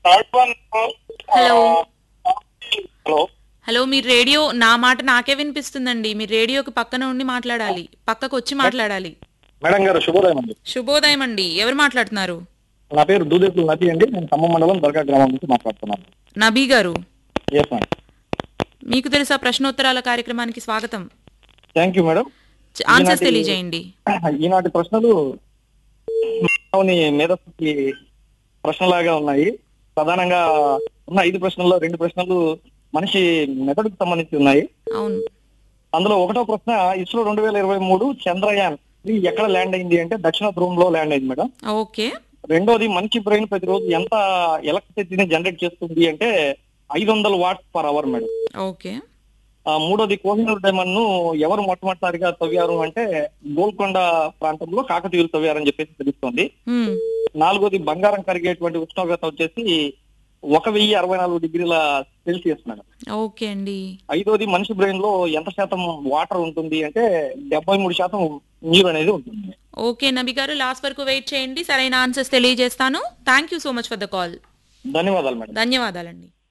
Third one hello. Hello hello మీరు radio నా మాట నాకే వినిపిస్తుందండి మీరు రేడియోకి పక్కన ఉండి మాట్లాడాలి పక్కకు వచ్చి మాట్లాడాలి మేడం గారు శుభోదయం అండి శుభోదయం అండి ఎవరు మాట్లాడుతున్నారు నా పేరు దూదేపుల నది అండి నేను ఖమ్మం మండలం దర్గా గ్రామం నుంచి మాట్లాడుతున్నాను నబీ గారు ఎస్ మేడం మీకు తెలుసా ప్రశ్నోత్తరాల కార్యక్రమానికి స్వాగతం థ్యాంక్ యూ మేడం చ- ఆన్సర్స్ ఈనాటి- తెలియజేయండి ఈనాటి ప్రశ్నలు మానవుని మేధస్సుకి ప్రశ్నలాగా ఉన్నాయి ప్రధానంగా ఉన్న ఐదు ప్రశ్నల్లో రెండు ప్రశ్నలు మనిషి మెదడుకు సంబంధించి ఉన్నాయి అవును అందులో ఒకటో ప్రశ్న ఇస్రో రెండు వేల ఇరవై మూడు చంద్రయాన్ ఇది ఎక్కడ ల్యాండ్ అయింది అంటే దక్షిణ ధ్రువంలో ల్యాండ్ అయింది మేడం ఓకే రెండోది మనిషి బ్రెయిన్ ప్రతిరోజు ఎంత ఎలక్ట్రిసిటీని జనరేట్ చేస్తుంది అంటే ఐదు వందల watts per hour madam okay ఆ, మూడోది కోహినూర్ డైమండ్ ను ఎవరు మొట్టమొదటిసారిగా తవ్వారు అంటే గోల్కొండ ప్రాంతంలో కాకతీయులు తవ్వారని చెప్పేసి తెలుస్తోంది హ్మ్. నాలుగోది బంగారం కరిగేటువంటి ఉష్ణోగ్రత వచ్చేసి ఒక వెయ్యి అరవై నాలుగు డిగ్రీల సెల్సియస్ మేడం ఓకే అండి ఐదోది మనిషి బ్రెయిన్ లో ఎంత శాతం వాటర్ ఉంటుంది అంటే డెబ్బై మూడు శాతం నీరు అనేది ఉంటుంది ఓకే నబీ గారు లాస్ట్ వరకు వెయిట్ చేయండి సరైన ఆన్సర్స్ తెలియజేస్తాను thank you so much for the call ధన్యవాదాలు మేడం ధన్యవాదాలండి